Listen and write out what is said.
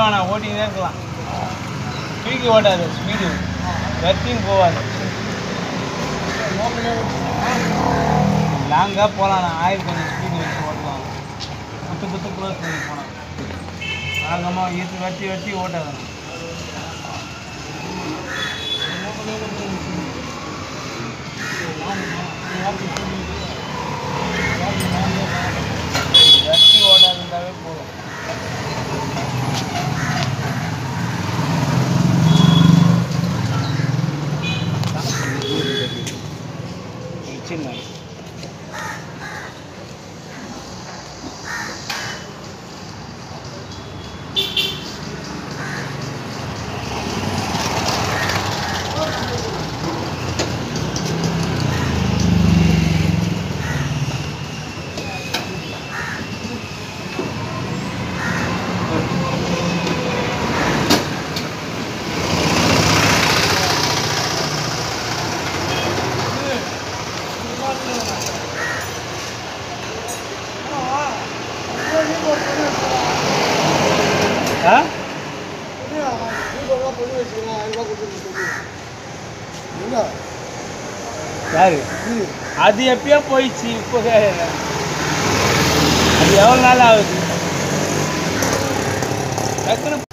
வேணாம் ஓட்டிக்கிட்டே இருக்கலாம் தூக்கி ஓட்டாது ஸ்பீடு வெட்டின்னு போகாது லாங்காக போகலாம் நான் ஆயில் கொஞ்சம் ஸ்பீடு வச்சு ஓட்டலாம் குத்து குத்து க்ளோஸ் பண்ணி போனேன் வேகமாக ஈத்து வெட்டி வெட்டி ஓட்டாது வெட்டி ஓட்டாதுன்றாவே போதும் சின்ன ஆ யாரு அது எப்பயோ போயிடுச்சு இப்போ கேக்குறேன். அது எவ்வளோ நாள் ஆகுது டக்குனு